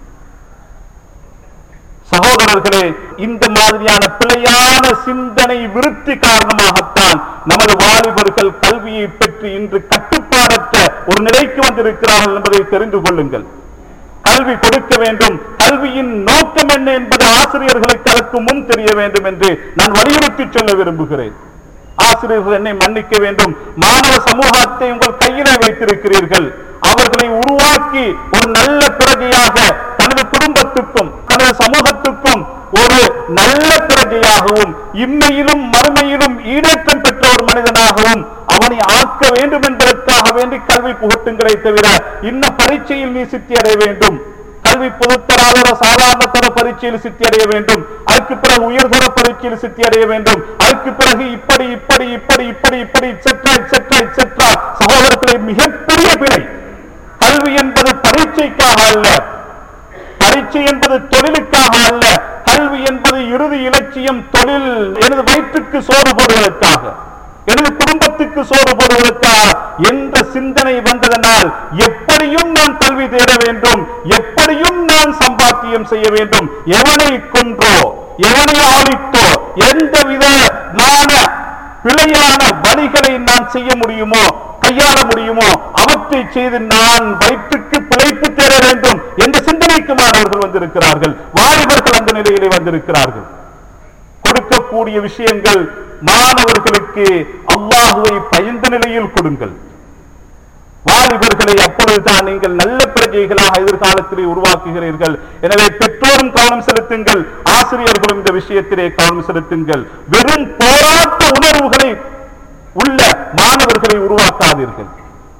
சகோதரர்களே இந்த மாதிரியான பிழையான சிந்தனை விருத்தி காரணமாகத்தான் நமது வாலிபர்கள் கல்வியை பெற்று இன்று கட்டுப்பாடற்ற ஒரு நிலைக்கு வந்திருக்கிறார்கள் என்பதை தெரிந்து கொள்ளுங்கள் கல்வி கொடுக்க வேண்டும் கல்வியின் நோக்கம் என்ன என்பது ஆசிரியர்களுக்கு அதற்கு முன் தெரிய வேண்டும் என்று நான் வலியுறுத்தி சொல்ல விரும்புகிறேன் ஆசிரியர்கள் என்னை மன்னிக்க வேண்டும் மாணவ சமூகத்தை உங்கள் கையிலே வைத்திருக்கிறீர்கள் அவர்களை உருவாக்கி ஒரு நல்ல பிறகையாக தனது குடும்பத்துக்கும் தனது சமூகத்துக்கும் ஒரு நல்ல பிரஜையாகவும் இம்மையிலும் மறுமையிலும் ஈடேற்றம் பெற்ற ஒரு மனிதனாகவும் அவனை ஆக்க வேண்டும் என்பதற்காக வேண்டி கல்வி புகட்டுங்களே தவிர இன்ன பரீட்சையில் நீ சித்தி அடைய வேண்டும் கல்வி பொதுத்தராதர சாதாரண தர பரீட்சையில் சித்தி அடைய வேண்டும் அதுக்கு பிறகு உயர்தர பரீட்சையில் சித்தி அடைய வேண்டும் அதுக்கு பிறகு இப்படி இப்படி இப்படி இப்படி இப்படி செட்ரா செட்ரா செட்ரா சகோதரர்களை மிகப்பெரிய பிழை கல்வி என்பது பரீட்சைக்காக அல்ல பரீட்சை என்பது தொழிலுக்காக அல்ல கல்வி என்பது இறுதி இலட்சியம் தொழில் எனது வயிற்றுக்கு சோறு போடுவதற்காக எனது குடும்பத்துக்கு சோறு போடுவதற்காக என்ற சிந்தனை வந்ததனால் எப்படியும் நான் கல்வி தேட வேண்டும் எப்படியும் நான் சம்பாத்தியம் செய்ய வேண்டும் எவனை கொன்றோ எவனை ஆளித்தோ எந்த விதமான பிழையான வழிகளை நான் செய்ய முடியுமோ கையாள முடியுமோ அவற்றை செய்து நான் வயிற்றுக்கு பிழைப்பு தேட வேண்டும் என்ற சிந்தனைக்கு மாணவர்கள் வந்திருக்கிறார்கள் வாலிபர்கள் அந்த நிலையிலே வந்திருக்கிறார்கள் கொடுக்கக்கூடிய விஷயங்கள் மாணவர்களுக்கு அல்லாஹுவை பயந்த நிலையில் கொடுங்கள் வாலிபர்களை அப்பொழுதுதான் நீங்கள் நல்ல பிரஜைகளாக எதிர்காலத்திலே உருவாக்குகிறீர்கள் எனவே பெற்றோரும் கவனம் செலுத்துங்கள் ஆசிரியர்களும் இந்த விஷயத்திலே கவனம் செலுத்துங்கள் வெறும் போராட்ட உணர்வுகளை உள்ள மாணவர்களை உருவாக்காதீர்கள்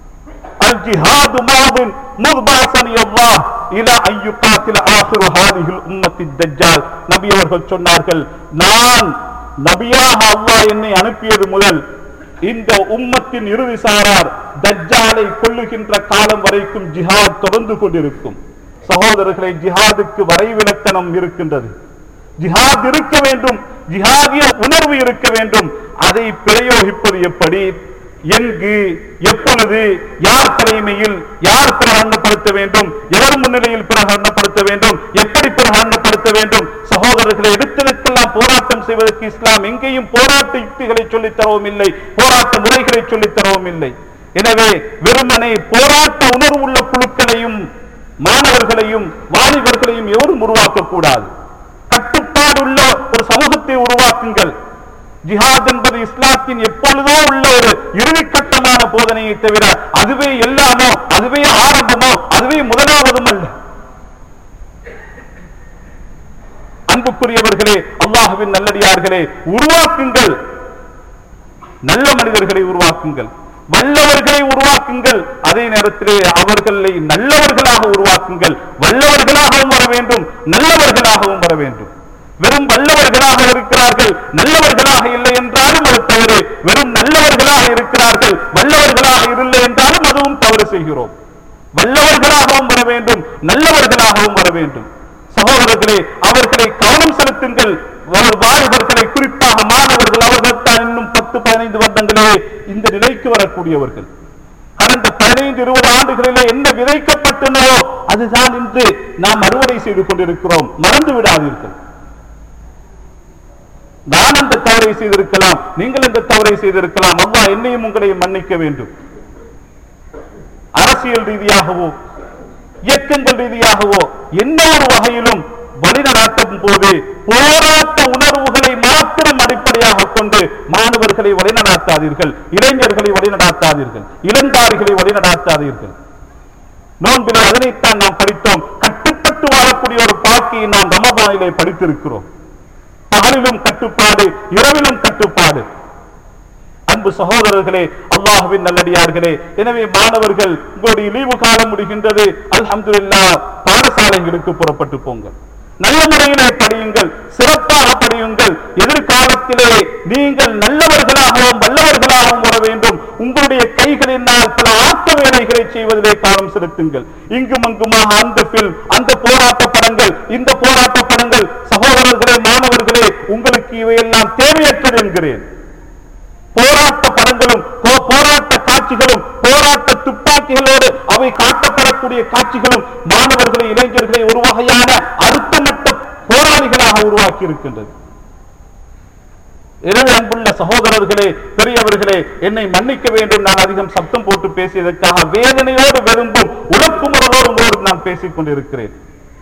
الجهاد ماض مضبعثني الله الى ان يقاتل اخر هذه الامه الدجال நபி அவர்கள் சொன்னார்கள் நான் நபியாக அல்லாஹ் என்னை அனுப்பியது முதல் இந்த உம்மத்தின் இறுதி சாரார் தஜ்ஜாலை கொல்லுகின்ற காலம் வரைக்கும் ஜிஹாத் தொடர்ந்து கொண்டிருக்கும் சகோதரர்களை ஜிஹாதுக்கு வரைவிலக்கணம் இருக்கின்றது ஜிஹாத் இருக்க வேண்டும் ஜிஹாதிய உணர்வு இருக்க வேண்டும் அதை பிரயோகிப்பது எப்படி எங்கு எப்பொழுது யார் தலைமையில் யார் பிரகடனப்படுத்த வேண்டும் எவர் முன்னிலையில் பிரகடனப்படுத்த வேண்டும் எப்படி பிரகடனப்படுத்த வேண்டும் சகோதரர்களை எடுத்ததற்கெல்லாம் போராட்டம் செய்வதற்கு இஸ்லாம் எங்கேயும் போராட்ட யுக்திகளை சொல்லித் தரவும் இல்லை போராட்ட முறைகளை சொல்லித் தரவும் இல்லை எனவே வெறுமனே போராட்ட உணர்வு உள்ள குழுக்களையும் மாணவர்களையும் வாலிபர்களையும் எவரும் உருவாக்கக்கூடாது கட்டுப்பாடுள்ள ஒரு சமூகத்தை உருவாக்குங்கள் ஜிஹாத் என்பது இஸ்லாத்தின் எப்பொழுதோ உள்ள ஒரு இறுதிக்கட்டமான போதனையை தவிர அதுவே எல்லாமோ அதுவே ஆரம்பமோ அதுவே முதலாவதும் அல்ல அன்புக்குரியவர்களே அல்லாஹுவின் நல்லடியார்களே உருவாக்குங்கள் நல்ல மனிதர்களை உருவாக்குங்கள் வல்லவர்களை உருவாக்குங்கள் அதே நேரத்திலே அவர்களை நல்லவர்களாக உருவாக்குங்கள் வல்லவர்களாகவும் வர வேண்டும் நல்லவர்களாகவும் வர வேண்டும் வெறும் வல்லவர்களாக இருக்கிறார்கள் நல்லவர்களாக இல்லை என்றாலும் அது தவறு வெறும் நல்லவர்களாக இருக்கிறார்கள் வல்லவர்களாக இல்லை என்றாலும் அதுவும் தவறு செய்கிறோம் வல்லவர்களாகவும் வர வேண்டும் நல்லவர்களாகவும் வர வேண்டும் சகோதரர்களே அவர்களை கவனம் செலுத்துங்கள் வா- வாலிபர்களை குறிப்பாக மாணவர்கள் அவர்கள் தான் இன்னும் பத்து பதினைந்து வருடங்களே இந்த நிலைக்கு வரக்கூடியவர்கள் கடந்த பதினைந்து இருபது ஆண்டுகளிலே என்ன விதைக்கப்பட்டனோ அதுதான் இன்று நாம் அறுவடை செய்து கொண்டிருக்கிறோம் மறந்து விடாதீர்கள் நான் அந்த தவறை செய்திருக்கலாம் நீங்கள் இந்த தவறை செய்திருக்கலாம் அல்லாஹ் என்னையும் உங்களையும் மன்னிக்க வேண்டும் அரசியல் ரீதியாகவோ இயக்கங்கள் ரீதியாகவோ எந்த ஒரு வகையிலும் வழிநடாத்தும் போது போராட்ட உணர்வுகளை மாத்திரம் அடிப்படையாக கொண்டு மாணவர்களை வழிநடாத்தாதீர்கள் இளைஞர்களை வழிநடாத்தாதீர்கள் இளந்தாரிகளை வழிநடாத்தாதீர்கள் நோன்பிலே அதனைத்தான் நாம் படித்தோம் கட்டுப்பட்டு வாழக்கூடிய ஒரு பாக்கியை நாம் ரமபானிலே படித்திருக்கிறோம் பகலிலும் கட்டுப்பாடு இரவிலும் கட்டுப்பாடு அன்பு சகோதரர்களே அல்லாஹ்வின் நல்லடியார்களே எனவே மாணவர்கள் உங்களுடைய லீவு காலம் முடிகின்றது அல்ஹம்துலில்லாஹ் பாடசாலைகளுக்கு புறப்பட்டு போங்கள் நல்ல முறையிலே படியுங்கள் சிறப்பாக படியுங்கள் எதிர்காலத்திலே நீங்கள் நல்லவர்களாகவும் வல்லவர்களாகவும் வர வேண்டும் உங்களுடைய கைகளினால் பல ஆக்க வேலைகளை செய்வதிலே காலம் செலுத்துங்கள் இங்கும் அங்குமாக அந்த பில் அந்த போராட்ட படங்கள் இந்த போராட்ட படங்கள் சகோதரர்களே மாணவர்களே உங்களுக்கு இவையெல்லாம் தேவையற்றது என்கிறேன் போராட்ட படங்களும் போ- போராட்ட காட்சிகளும் போராட்ட துப்பாக்கிகளோடு அவை காட்டப்படக்கூடிய காட்சிகளும் மாணவர்களை இளைஞர்களை ஒரு வகையான அழுத்தமட்ட போராளிகளாக உருவாக்கி இருக்கின்றது எனவே அன்புள்ள சகோதரர்களே பெரியவர்களே என்னை மன்னிக்க வேண்டும் நான் அதிகம் சப்தம் போட்டு பேசியதற்காக வேதனையோடு விரும்பும் உலக்குமுறலோடு உங்களோடு நான் பேசிக் கொண்டிருக்கிறேன்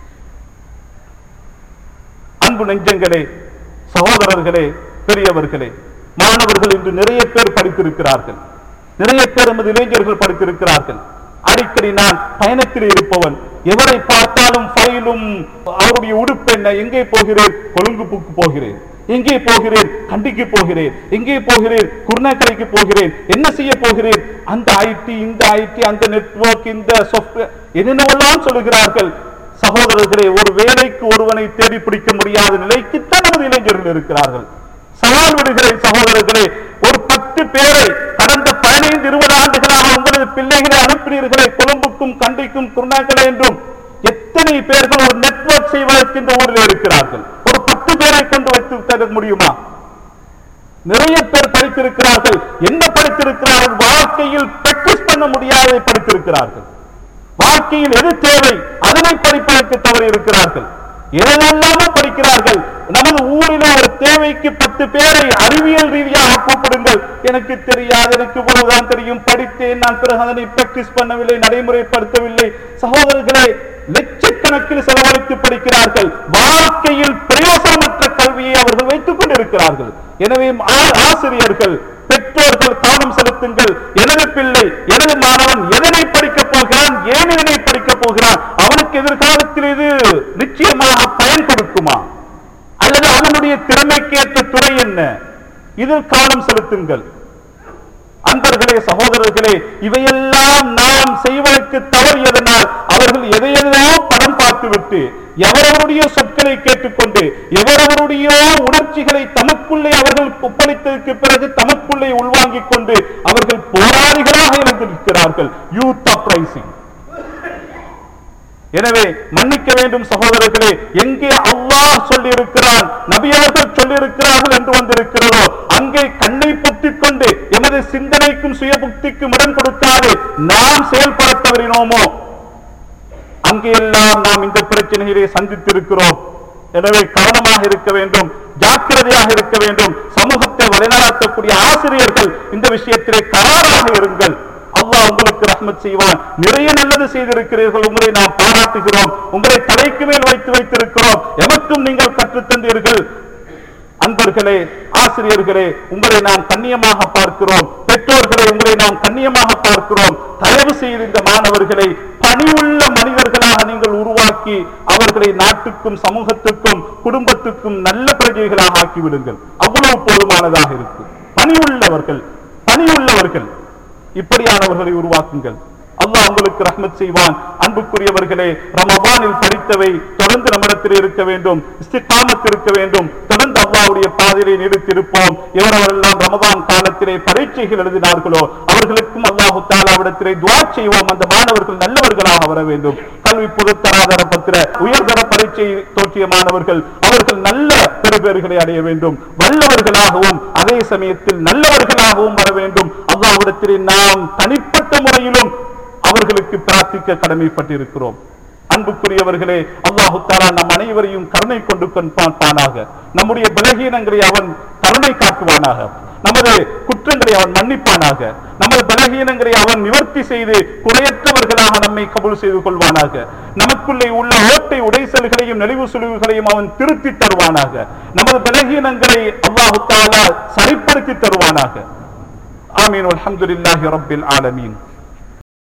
அன்பு நெஞ்சங்களே சகோதரர்களே பெரியவர்களே மாணவர்கள் இன்று நிறைய பேர் படித்திருக்கிறார்கள் நிறைய பேர் நமது இளைஞர்கள் படித்திருக்கிறார்கள் அடிக்கடி நான் பயணத்தில் இருப்பவன் எவரை பார்த்தாலும் ஃபைலும் அவருடைய உடுப்பு என்ன எங்கே போகிறேன் கொழுங்குப்புக்கு போகிறேன் எங்கே போகிறேன் கண்டிக்கு போகிறேன் எங்கே போகிறேன் குருணாக்கரைக்கு போகிறேன் என்ன செய்ய போகிறேன் அந்த ஐடி இந்த ஐடி அந்த நெட்வொர்க் இந்த சாஃப்ட்வேர் என்னென்னவெல்லாம் சொல்லுகிறார்கள் சகோதரர்களே ஒரு வேலைக்கு ஒருவனை தேடி பிடிக்க முடியாத நிலைக்குத்தான் நமது இளைஞர்கள் இருக்கிறார்கள் சவால் விடுகிறேன் சகோதரர்களே ஒரு பத்து பேரை கடந்த பதினைந்து இருபது ஆண்டுகளாக உங்களது பிள்ளைகளை அனுப்பினீர்களே கொழும்புக்கும் கண்டிக்கும் குருணாக்களை என்றும் எத்தனை பேர்கள் ஒரு நெட்வொர்க் செய்வதற்கு இந்த ஊரில் இருக்கிறார்கள் ஒரு பத்து பேரை கொண்டு வைத்து தர முடியுமா நிறைய பேர் படித்திருக்கிறார்கள் என்ன படித்திருக்கிறார்கள் வாழ்க்கையில் பிராக்டிஸ் பண்ண முடியாததை படித்திருக்கிறார்கள் வாழ்க்கையில் எது தேவை அதனை படிப்பதற்கு தவறி இருக்கிறார்கள் எதெல்லாமோ படிக்கிறார்கள் நமது ஊரில் ஒரு தேவைக்கு பத்து பேரை அறிவியல் ரீதியாக கூப்பிடுங்கள் எனக்கு தெரியாது எனக்கு இவ்வளவுதான் தெரியும் படித்தேன் நான் பிறகு அதனை பிராக்டிஸ் பண்ணவில்லை நடைமுறைப்படுத்தவில்லை சகோதரர்களே லட்சக்கணக்கில் செலவழித்து படிக்கிறார்கள் வாழ்க்கையில் பிரயோசனமற்ற கல்வியை அவர்கள் வைத்துக் கொண்டிருக்கிறார்கள் எனவே ஆ- ஆசிரியர்கள் பெற்றோர்கள் கவனம் செலுத்துங்கள் எனது பிள்ளை எனது மாணவன் எதனை படிக்கப் போகிறான் ஏன் இதனை படிக்கப் போகிறான் அவனுக்கு எதிர்காலத்தில் இது நிச்சயமாக பயன் கொடுக்குமா அல்லது அவனுடைய திறமைக்கேற்ற துறை என்ன இதில் கவனம் செலுத்துங்கள் அன்பர்களே சகோதரர்களே இவையெல்லாம் நாம் செய்வதற்கு தவறியதனால் அவர்கள் எதையெல்லோ படம் பார்த்துவிட்டு எவரவருடைய சொற்களை கேட்டுக்கொண்டு எவரவருடைய உணர்ச்சிகளை தமக்குள்ளே அவர்கள் ஒப்படைத்ததற்கு பிறகு தமக்குள்ளே உள்வாங்கிக் கொண்டு அவர்கள் போராளிகளாக இருந்திருக்கிறார்கள் யூத் அப்ரைசிங் எனவே மன்னிக்க வேண்டும் சகோதரர்களே எங்கே அல்லாஹ் சொல்லி இருக்கிறான் நபி அவர்கள் சொல்லி இருக்கிறார்கள் என்று வந்திருக்கிறதோ அங்கே கண்ணை பொத்திக் கொண்டு எமது சிந்தனைக்கும் சுய புக்திக்கும் இடம் கொடுக்காது நாம் செயல்பட தவறினோமோ அங்கெல்லாம் நாம் இந்த பிரச்சனைகளை சந்தித்திருக்கிறோம் எனவே கவனமாக இருக்க வேண்டும் ஜாக்கிரதையாக இருக்க வேண்டும் சமூகத்தை வழிநடத்தக்கூடிய ஆசிரியர்கள் இந்த விஷயத்திலே கராராக இருங்கள் அல்லாஹ் உங்களுக்கு ரஹ்மத் செய்வான் நிறைய நல்லது செய்திருக்கிறீர்கள் உங்களை நாம் பாராட்டுகிறோம் உங்களை தலைக்கு மேல் வைத்து வைத்திருக்கிறோம் எமக்கும் நீங்கள் கற்றுத் தந்தீர்கள் அன்பர்களே ஆசிரியர்களே உங்களை நாம் கண்ணியமாக பார்க்கிறோம் பெற்றோர்களை உங்களை நாம் கண்ணியமாக பார்க்கிறோம் தயவு செய்து இந்த மாணவர்களை பணிவுள்ள மனிதர்களாக நீங்கள் உருவாக்கி அவர்களை நாட்டுக்கும் சமூகத்துக்கும் குடும்பத்துக்கும் நல்ல பிரஜைகளாக ஆக்கி விடுங்கள் அவ்வளவு போதுமானதாக இருக்கும் பணிவுள்ளவர்கள் பணிவுள்ளவர்கள் இப்படியானவர்களை உருவாக்குங்கள் அல்லாஹ் உங்களுக்கு ரஹ்மத் செய்வான் அன்புக்குரியவர்களே ரமபானில் படித்தவை தொடர்ந்து நம்மிடத்தில் இருக்க வேண்டும் இஸ்திகாமத் இருக்க வேண்டும் தொடர்ந்து அல்லாஹ்வுடைய பாதையிலே நிறுத்தியிருப்போம் எவரெல்லாம் ரமபான் காலத்திலே பரீட்சைகள் எழுதினார்களோ அவர்களுக்கும் அல்லாஹு தாலாவிடத்திலே துவா செய்வோம் அந்த மாணவர்கள் நல்லவர்களாக வர வேண்டும் கல்வி பொதுத்தராதர பத்திர உயர்தர பரீட்சை தோற்றிய மாணவர்கள் அவர்கள் நல்ல பெறுபேறுகளை அடைய வேண்டும் வல்லவர்களாகவும் அதே சமயத்தில் நல்லவர்களாகவும் வர வேண்டும் அல்லாஹ்விடத்திலே நாம் தனிப்பட்ட முறையிலும் அவர்களுக்கு பிரார்த்திக்க கடமைப்பட்டிருக்கிறோம் அன்புக்குரியவர்களே அல்லாஹு தாலா நம் அனைவரையும் கருணை கொண்டு கொண்டானாக நம்முடைய பலகீனங்களை அவன் கருணை காட்டுவானாக நமது குற்றங்களை அவன் மன்னிப்பானாக நமது பலகீனங்களை அவன் நிவர்த்தி செய்து குறையற்றவர்களாக நம்மை கபூல் செய்து கொள்வானாக நமக்குள்ளே உள்ள ஓட்டை உடைசல்களையும் நெளிவு சுழிவுகளையும் அவன் திருத்தி தருவானாக நமது பலகீனங்களை அல்லாஹு தாலா சரிப்படுத்தி தருவானாக ஆமீன் அல்ஹம்துலில்லாஹி ரப்பில் ஆலமீன்